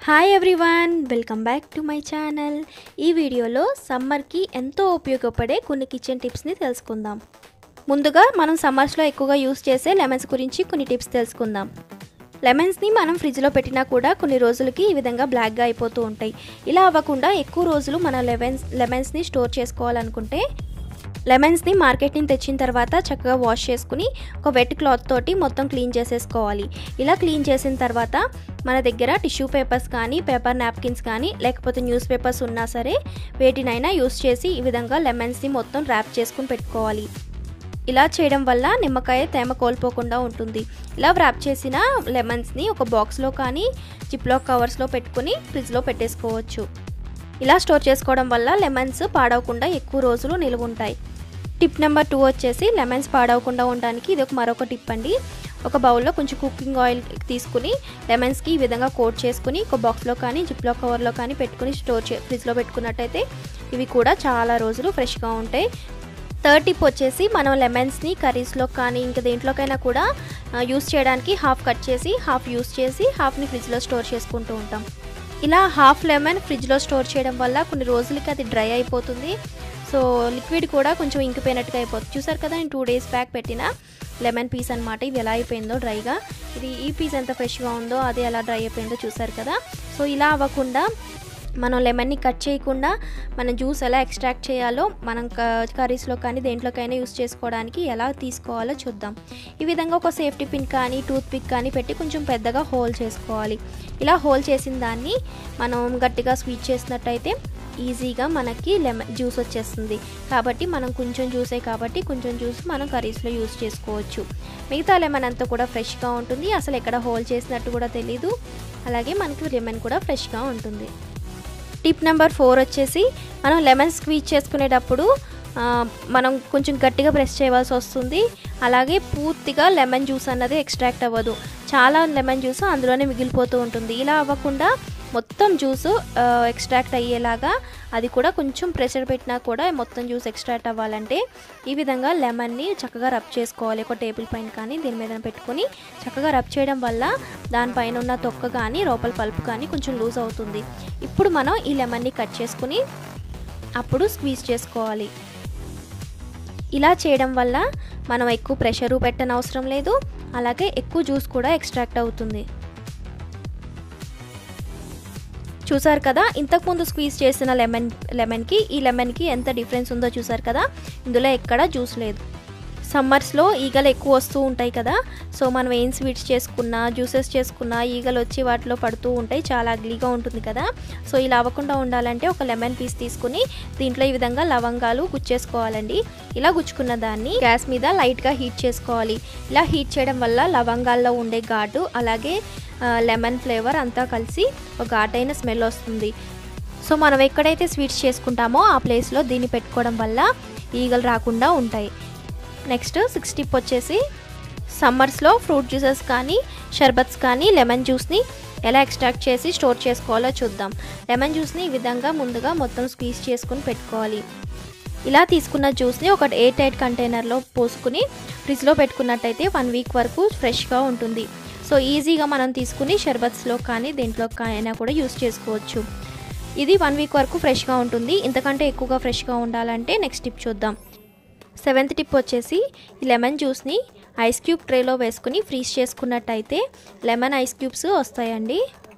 hi everyone welcome back to my channel ఈ వీడియోలో సమ్మర్కి ఎంతో ఉపయోగపడే కొన్ని కిచెన్ టిప్స్ని తెలుసుకుందాం ముందుగా మనం సమ్మర్స్లో ఎక్కువగా యూస్ చేసే లెమన్స్ గురించి కొన్ని టిప్స్ తెలుసుకుందాం లెమన్స్ని మనం ఫ్రిడ్జ్లో పెట్టినా కూడా కొన్ని రోజులకి ఈ విధంగా బ్లాక్గా అయిపోతూ ఉంటాయి ఇలా అవ్వకుండా ఎక్కువ రోజులు మన లెమన్స్ లెమన్స్ని స్టోర్ చేసుకోవాలనుకుంటే లెమన్స్ని మార్కెట్ నుంచి తెచ్చిన తర్వాత చక్కగా వాష్ చేసుకుని ఒక వెట్ క్లాత్ తోటి మొత్తం క్లీన్ చేసేసుకోవాలి ఇలా క్లీన్ చేసిన తర్వాత మన దగ్గర టిష్యూ పేపర్స్ కానీ పేపర్ నాప్కిన్స్ కానీ లేకపోతే న్యూస్ పేపర్స్ ఉన్నా సరే వేటినైనా యూస్ చేసి ఈ విధంగా లెమన్స్ని మొత్తం ర్యాప్ చేసుకుని పెట్టుకోవాలి ఇలా చేయడం వల్ల నిమ్మకాయ తేమ కోల్పోకుండా ఉంటుంది ఇలా వ్రాప్ చేసిన లెమన్స్ని ఒక బాక్స్లో కానీ జిప్లో కవర్స్లో పెట్టుకుని ఫ్రిడ్జ్లో పెట్టేసుకోవచ్చు ఇలా స్టోర్ చేసుకోవడం వల్ల లెమన్స్ పాడవకుండా ఎక్కువ రోజులు నిలువ ఉంటాయి టిప్ నెంబర్ టూ వచ్చేసి లెమన్స్ పాడవకుండా ఉండడానికి ఇది ఒక మరొక టిప్ అండి ఒక బౌల్లో కొంచెం కుకింగ్ ఆయిల్ తీసుకుని లెమన్స్కి ఈ విధంగా కోట్ చేసుకుని ఒక బాక్స్లో కానీ జిప్లో కవర్లో కానీ పెట్టుకుని స్టోర్ చే ఫ్రిడ్జ్లో పెట్టుకున్నట్టయితే ఇవి కూడా చాలా రోజులు ఫ్రెష్గా ఉంటాయి థర్డ్ టిప్ వచ్చేసి మనం లెమన్స్ని కర్రీస్లో కానీ ఇంకా దేంట్లోకైనా కూడా యూస్ చేయడానికి హాఫ్ కట్ చేసి హాఫ్ యూస్ చేసి హాఫ్ని ఫ్రిడ్జ్లో స్టోర్ చేసుకుంటూ ఉంటాం ఇలా హాఫ్ లెమన్ ఫ్రిడ్జ్లో స్టోర్ చేయడం వల్ల కొన్ని రోజులకి అది డ్రై అయిపోతుంది సో లిక్విడ్ కూడా కొంచెం ఇంకిపోయినట్టుగా అయిపోతుంది చూసారు కదా నేను టూ డేస్ బ్యాక్ పెట్టిన లెమన్ పీస్ అనమాట ఇది ఎలా అయిపోయిందో డ్రైగా ఇది ఈ పీస్ ఎంత ఫ్రెష్గా ఉందో అది ఎలా డ్రై అయిపోయిందో చూసారు కదా సో ఇలా అవ్వకుండా మనం లెమన్ని కట్ చేయకుండా మనం జ్యూస్ ఎలా ఎక్స్ట్రాక్ట్ చేయాలో మనం కర్రీస్లో కానీ దేంట్లోకైనా యూస్ చేసుకోవడానికి ఎలా తీసుకోవాలో చూద్దాం ఈ విధంగా ఒక సేఫ్టీ పిన్ కానీ టూత్ పిక్ కానీ పెట్టి కొంచెం పెద్దగా హోల్ చేసుకోవాలి ఇలా హోల్ చేసిన దాన్ని మనం గట్టిగా స్వీట్ చేసినట్టయితే ఈజీగా మనకి లెమన్ జ్యూస్ వచ్చేస్తుంది కాబట్టి మనం కొంచెం జ్యూసే కాబట్టి కొంచెం జ్యూస్ మనం కర్రీస్లో యూస్ చేసుకోవచ్చు మిగతా లెమన్ అంతా కూడా ఫ్రెష్గా ఉంటుంది అసలు ఎక్కడ హోల్ చేసినట్టు కూడా తెలీదు అలాగే మనకి లెమన్ కూడా ఫ్రెష్గా ఉంటుంది టిప్ నెంబర్ ఫోర్ వచ్చేసి మనం లెమన్ స్క్వీజ్ చేసుకునేటప్పుడు మనం కొంచెం గట్టిగా ప్రెస్ చేయవలసి వస్తుంది అలాగే పూర్తిగా లెమన్ జ్యూస్ అన్నది ఎక్స్ట్రాక్ట్ అవ్వదు చాలా లెమన్ జ్యూస్ అందులోనే మిగిలిపోతూ ఉంటుంది ఇలా అవ్వకుండా మొత్తం జ్యూస్ ఎక్స్ట్రాక్ట్ అయ్యేలాగా అది కూడా కొంచెం ప్రెషర్ పెట్టినా కూడా మొత్తం జ్యూస్ ఎక్స్ట్రాక్ట్ అవ్వాలంటే ఈ విధంగా లెమన్ని చక్కగా రబ్ చేసుకోవాలి ఒక టేబుల్ పైన కానీ దీని మీద పెట్టుకొని చక్కగా రబ్ చేయడం వల్ల దానిపైన ఉన్న తొక్క కానీ లోపల పల్పు కానీ కొంచెం లూజ్ అవుతుంది ఇప్పుడు మనం ఈ లెమన్ని కట్ చేసుకుని అప్పుడు స్క్వీజ్ చేసుకోవాలి ఇలా చేయడం వల్ల మనం ఎక్కువ ప్రెషరు పెట్టనవసరం లేదు అలాగే ఎక్కువ జ్యూస్ కూడా ఎక్స్ట్రాక్ట్ అవుతుంది చూసారు కదా ఇంతకుముందు స్క్వీజ్ చేసిన లెమన్ లెమన్కి ఈ లెమన్కి ఎంత డిఫరెన్స్ ఉందో చూసారు కదా ఇందులో ఎక్కడ జ్యూస్ లేదు సమ్మర్స్లో ఈగలు ఎక్కువ వస్తూ ఉంటాయి కదా సో మనం ఏం స్వీట్స్ చేసుకున్నా జ్యూసెస్ చేసుకున్నా ఈగలు వచ్చి వాటిలో పడుతూ ఉంటాయి చాలా అగ్లీగా ఉంటుంది కదా సో ఇలా అవ్వకుండా ఉండాలంటే ఒక లెమన్ పీస్ తీసుకుని దీంట్లో ఈ విధంగా లవంగాలు గుచ్చేసుకోవాలండి ఇలా గుచ్చుకున్న దాన్ని గ్యాస్ మీద లైట్గా హీట్ చేసుకోవాలి ఇలా హీట్ చేయడం వల్ల లవంగాల్లో ఉండే ఘాటు అలాగే లెమన్ ఫ్లేవర్ అంతా కలిసి ఒక ఘాటైన స్మెల్ వస్తుంది సో మనం ఎక్కడైతే స్వీట్స్ చేసుకుంటామో ఆ ప్లేస్లో దీన్ని పెట్టుకోవడం వల్ల ఈగలు రాకుండా ఉంటాయి నెక్స్ట్ సిక్స్ టిప్ వచ్చేసి సమ్మర్స్లో ఫ్రూట్ జ్యూసెస్ కానీ షర్బత్స్ కానీ లెమన్ జ్యూస్ని ఎలా ఎక్స్ట్రాక్ట్ చేసి స్టోర్ చేసుకోవాలో చూద్దాం లెమన్ జ్యూస్ని ఈ విధంగా ముందుగా మొత్తం స్క్వీజ్ చేసుకుని పెట్టుకోవాలి ఇలా తీసుకున్న జ్యూస్ని ఒక ఎయిర్ టైట్ కంటైనర్లో పోసుకుని ఫ్రిడ్జ్లో పెట్టుకున్నట్టయితే వన్ వీక్ వరకు ఫ్రెష్గా ఉంటుంది సో ఈజీగా మనం తీసుకుని షర్బత్స్లో కానీ దేంట్లో అయినా కూడా యూస్ చేసుకోవచ్చు ఇది వన్ వీక్ వరకు ఫ్రెష్గా ఉంటుంది ఇంతకంటే ఎక్కువగా ఫ్రెష్గా ఉండాలంటే నెక్స్ట్ టిప్ చూద్దాం సెవెంత్ టిప్ వచ్చేసి ఈ లెమన్ జ్యూస్ని ఐస్ క్యూబ్ ట్రేలో వేసుకుని ఫ్రీజ్ చేసుకున్నట్టయితే లెమన్ ఐస్ క్యూబ్స్ వస్తాయండి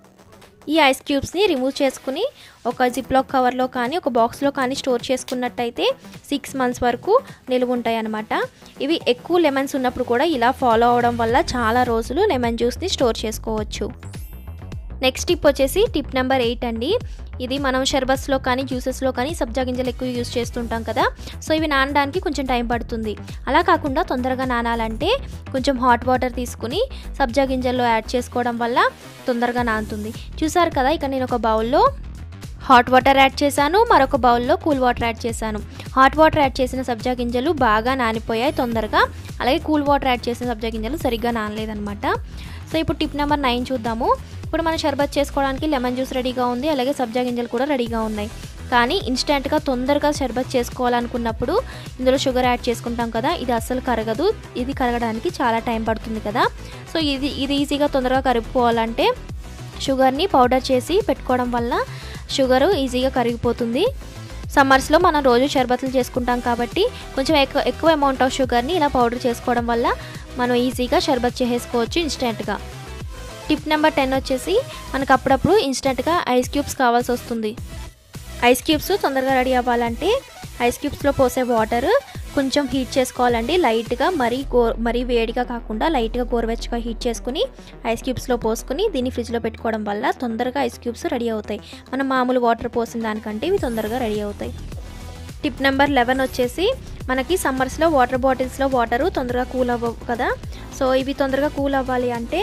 ఈ ఐస్ క్యూబ్స్ని రిమూవ్ చేసుకుని ఒక జిప్లాక్ కవర్లో కానీ ఒక బాక్స్లో కానీ స్టోర్ చేసుకున్నట్టయితే సిక్స్ మంత్స్ వరకు నిలువ ఉంటాయి అన్నమాట ఇవి ఎక్కువ లెమన్స్ ఉన్నప్పుడు కూడా ఇలా ఫాలో అవడం వల్ల చాలా రోజులు లెమన్ జ్యూస్ని స్టోర్ చేసుకోవచ్చు నెక్స్ట్ టిప్ వచ్చేసి టిప్ నెంబర్ ఎయిట్ అండి ఇది మనం షర్బత్స్లో కానీ జ్యూసెస్లో కానీ సబ్జా గింజలు ఎక్కువ యూస్ చేస్తుంటాం కదా సో ఇవి నానడానికి కొంచెం టైం పడుతుంది అలా కాకుండా తొందరగా నానాలంటే కొంచెం హాట్ వాటర్ తీసుకుని సబ్జా గింజల్లో యాడ్ చేసుకోవడం వల్ల తొందరగా నానుతుంది చూసారు కదా ఇక నేను ఒక బౌల్లో హాట్ వాటర్ యాడ్ చేశాను మరొక బౌల్లో కూల్ వాటర్ యాడ్ చేశాను హాట్ వాటర్ యాడ్ చేసిన సబ్జా గింజలు బాగా నానిపోయాయి తొందరగా అలాగే కూల్ వాటర్ యాడ్ చేసిన సబ్జా గింజలు సరిగ్గా నానలేదనమాట సో ఇప్పుడు టిప్ నెంబర్ నైన్ చూద్దాము ఇప్పుడు మనం షర్బత్ చేసుకోవడానికి లెమన్ జ్యూస్ రెడీగా ఉంది అలాగే సబ్జా గింజలు కూడా రెడీగా ఉన్నాయి కానీ ఇన్స్టెంట్గా తొందరగా షర్బత్ చేసుకోవాలనుకున్నప్పుడు ఇందులో షుగర్ యాడ్ చేసుకుంటాం కదా ఇది అస్సలు కరగదు ఇది కరగడానికి చాలా టైం పడుతుంది కదా సో ఇది ఇది ఈజీగా తొందరగా కరుపుకోవాలంటే షుగర్ని పౌడర్ చేసి పెట్టుకోవడం వల్ల షుగరు ఈజీగా కరిగిపోతుంది సమ్మర్స్లో మనం రోజు షర్బత్లు చేసుకుంటాం కాబట్టి కొంచెం ఎక్కువ ఎక్కువ అమౌంట్ ఆఫ్ షుగర్ని ఇలా పౌడర్ చేసుకోవడం వల్ల మనం ఈజీగా షర్బత్ చేసేసుకోవచ్చు ఇన్స్టెంట్గా టిప్ నెంబర్ టెన్ వచ్చేసి మనకు అప్పుడప్పుడు ఇన్స్టెంట్గా ఐస్ క్యూబ్స్ కావాల్సి వస్తుంది ఐస్ క్యూబ్స్ తొందరగా రెడీ అవ్వాలంటే ఐస్ క్యూబ్స్లో పోసే వాటర్ కొంచెం హీట్ చేసుకోవాలండి లైట్గా మరీ గో మరీ వేడిగా కాకుండా లైట్గా గోరువెచ్చగా హీట్ చేసుకుని ఐస్ క్యూబ్స్లో పోసుకుని దీన్ని ఫ్రిడ్జ్లో పెట్టుకోవడం వల్ల తొందరగా ఐస్ క్యూబ్స్ రెడీ అవుతాయి మనం మామూలు వాటర్ పోసిన దానికంటే ఇవి తొందరగా రెడీ అవుతాయి టిప్ నెంబర్ లెవెన్ వచ్చేసి మనకి సమ్మర్స్లో వాటర్ బాటిల్స్లో వాటరు తొందరగా కూల్ అవ్వవు కదా సో ఇవి తొందరగా కూల్ అవ్వాలి అంటే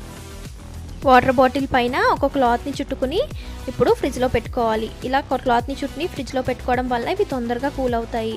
వాటర్ బాటిల్ పైన ఒక క్లాత్ని చుట్టుకుని ఇప్పుడు ఫ్రిడ్జ్లో పెట్టుకోవాలి ఇలా క్లాత్ని చుట్టుని ఫ్రిడ్జ్లో పెట్టుకోవడం వల్ల ఇవి తొందరగా కూల్ అవుతాయి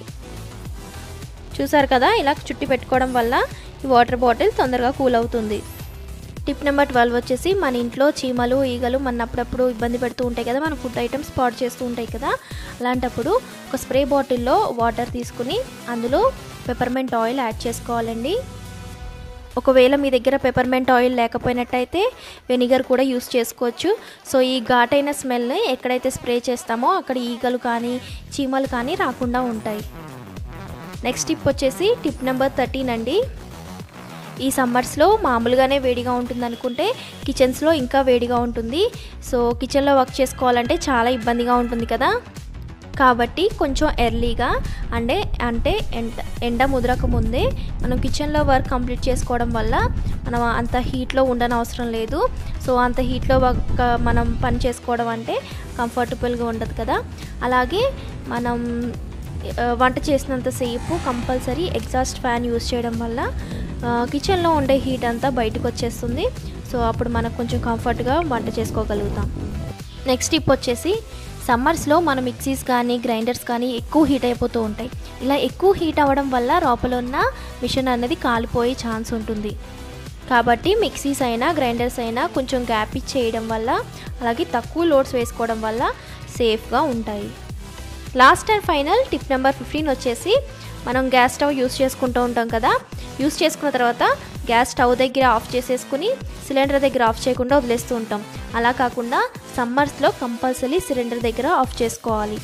చూసారు కదా ఇలా చుట్టి పెట్టుకోవడం వల్ల ఈ వాటర్ బాటిల్ తొందరగా కూల్ అవుతుంది టిప్ నెంబర్ ట్వెల్వ్ వచ్చేసి మన ఇంట్లో చీమలు ఈగలు మన అప్పుడప్పుడు ఇబ్బంది పెడుతూ ఉంటాయి కదా మన ఫుడ్ ఐటమ్స్ స్పాట్ చేస్తూ ఉంటాయి కదా అలాంటప్పుడు ఒక స్ప్రే బాటిల్లో వాటర్ తీసుకుని అందులో పెపర్మెంట్ ఆయిల్ యాడ్ చేసుకోవాలండి ఒకవేళ మీ దగ్గర పెపర్మెంట్ ఆయిల్ లేకపోయినట్టయితే వెనిగర్ కూడా యూస్ చేసుకోవచ్చు సో ఈ ఘాటైన స్మెల్ని ఎక్కడైతే స్ప్రే చేస్తామో అక్కడ ఈగలు కానీ చీమలు కానీ రాకుండా ఉంటాయి నెక్స్ట్ టిప్ వచ్చేసి టిప్ నెంబర్ థర్టీన్ అండి ఈ సమ్మర్స్లో మామూలుగానే వేడిగా ఉంటుంది అనుకుంటే కిచెన్స్లో ఇంకా వేడిగా ఉంటుంది సో కిచెన్లో వర్క్ చేసుకోవాలంటే చాలా ఇబ్బందిగా ఉంటుంది కదా కాబట్టి కొంచెం ఎర్లీగా అంటే అంటే ఎండ ఎండ ముదరక ముందే మనం కిచెన్లో వర్క్ కంప్లీట్ చేసుకోవడం వల్ల మనం అంత హీట్లో ఉండనవసరం లేదు సో అంత హీట్లో వర్క్ మనం పని చేసుకోవడం అంటే కంఫర్టబుల్గా ఉండదు కదా అలాగే మనం వంట చేసినంతసేపు కంపల్సరీ ఎగ్జాస్ట్ ఫ్యాన్ యూస్ చేయడం వల్ల కిచెన్లో ఉండే హీట్ అంతా బయటకు వచ్చేస్తుంది సో అప్పుడు మనకు కొంచెం కంఫర్ట్గా వంట చేసుకోగలుగుతాం నెక్స్ట్ టిప్ వచ్చేసి సమ్మర్స్లో మన మిక్సీస్ కానీ గ్రైండర్స్ కానీ ఎక్కువ హీట్ అయిపోతూ ఉంటాయి ఇలా ఎక్కువ హీట్ అవ్వడం వల్ల లోపల ఉన్న మిషన్ అనేది కాలిపోయే ఛాన్స్ ఉంటుంది కాబట్టి మిక్సీస్ అయినా గ్రైండర్స్ అయినా కొంచెం గ్యాప్ ఇచ్చేయడం వల్ల అలాగే తక్కువ లోడ్స్ వేసుకోవడం వల్ల సేఫ్గా ఉంటాయి last and final tip number fifteen వచ్చేసి మనం గ్యాస్ స్టవ్ యూస్ చేసుకుంటూ ఉంటాం కదా యూస్ చేసుకున్న తర్వాత గ్యాస్ స్టవ్ దగ్గర ఆఫ్ చేసేసుకుని సిలిండర్ దగ్గర ఆఫ్ చేయకుండా వదిలేస్తూ ఉంటాం అలా కాకుండా సమ్మర్స్లో కంపల్సరీ సిలిండర్ దగ్గర ఆఫ్ చేసుకోవాలి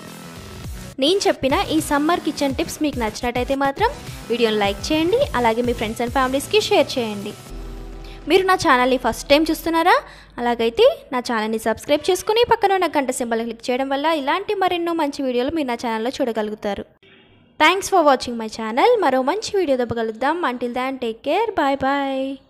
నేను చెప్పిన ఈ సమ్మర్ కిచెన్ టిప్స్ మీకు నచ్చినట్టయితే మాత్రం వీడియోని లైక్ చేయండి అలాగే మీ ఫ్రెండ్స్ అండ్ ఫ్యామిలీస్కి షేర్ చేయండి మీరు నా ఛానల్ని ఫస్ట్ టైం చూస్తున్నారా అలాగైతే నా ఛానల్ని సబ్స్క్రైబ్ చేసుకుని పక్కన ఉన్న గంట సింబల్ క్లిక్ చేయడం వల్ల ఇలాంటి మరెన్నో మంచి వీడియోలు మీరు నా ఛానల్లో చూడగలుగుతారు thanks for watching my channel మరో మంచి వీడియో దెబ్బగలుద్దాం until then take care bye bye